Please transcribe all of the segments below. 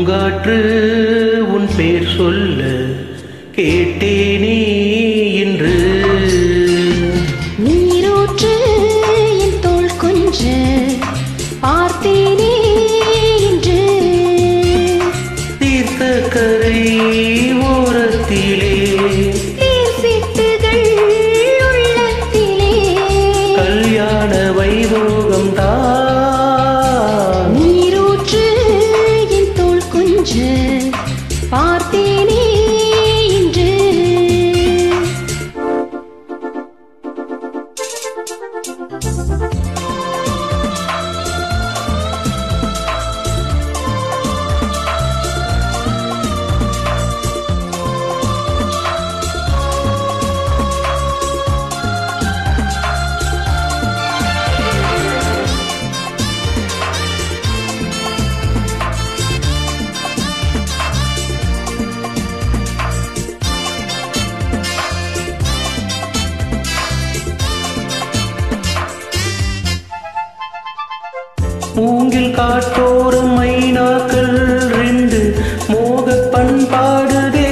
பூங்காற்று உன் பேர் சொல்ல கேட்டேனே இன்று நீரூற்று என் தோள் கொஞ்ச பார்த்தேனே இன்று தீர்த்த கரை ஓரத்திலே தேர் சிட்டுகள் உள்ளத்திலே கல்யாண வைபோகம் தான் நீரூற்று என் தோள் கொஞ்ச பார்த்தேனே இன்று மூங்கில் காட்டோரம் மைனாக்கள் ரெண்டு மோக பண்பாடுதே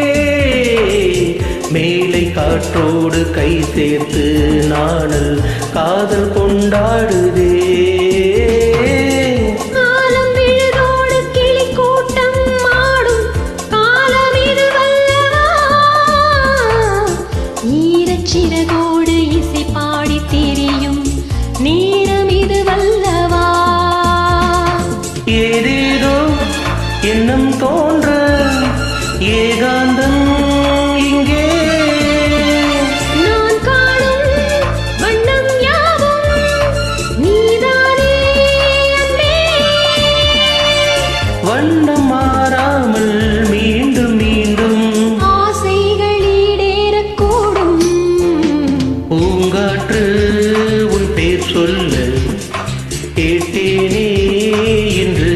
மேலை காற்றோடு கை சேர்த்து நாணல் காதல் கொண்டாடுதே காலம் விழுதோடு கிளி கூட்டம் ஆடும் காலம் இதுவல்லவா ஈரச்சிறகோடு இசை பாடி திரியும் நேரம் இதுவல்லவா ஏதேதோ எண்ணம் தோன்ற ஏகாந்தம் இங்கே நான் காணும் வண்ணம் யாவும் நீதானே அன்பே வண்ணம் மாறாமல் மீண்டும் மீண்டும் ஆசைகள் ஈடேறக்கூடும் பூங்காற்று உன் பேர் சொல்ல கேட்டேனே என்று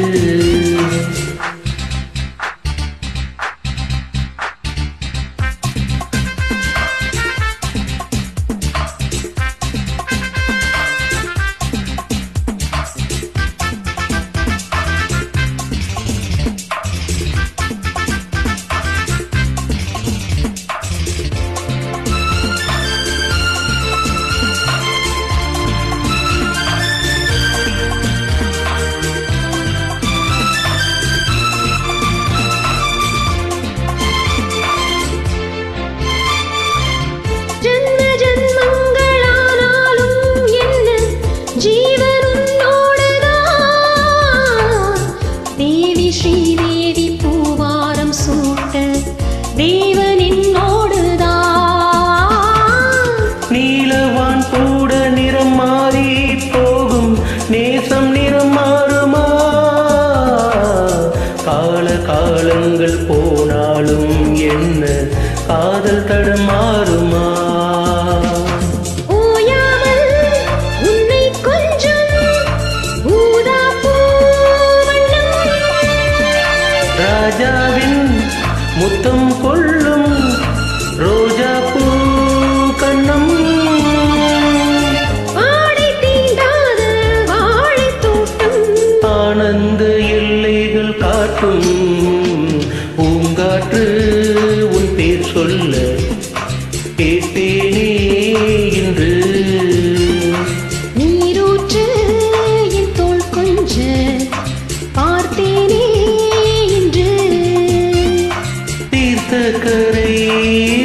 ஜன்ம ஜன்மங்களானாலும் என்ன ஜீவன் உன்னோடுதான் தேவி ஸ்ரீதேவி பூவாரம் சூட்ட தேவன் என்னோடுதான் நீலவான் கூட நிறம் மாறி போகும் நேசம் நிறம் மாறுமா கால காலங்கள் போனாலும் என்ன காதல் தடம் மாறுமா ஓயாமல் உன்னை கொஞ்சம் ஊதாப்பூ வண்ணம் ராஜாவின் முத்தம் கொள்ளும் ரோஜா பூ கண்ணம் ஆடை தீண்டாத வாழைத் தோட்டம் ஆனந்த எல்லைகள் காட்டும் பூங்காற்று உன் பேர் சொல்ல கேட்டேனே இன்று நீரூற்று என் தோள் கொஞ்ச பார்த்தேனே இன்று தீர்த்த கரை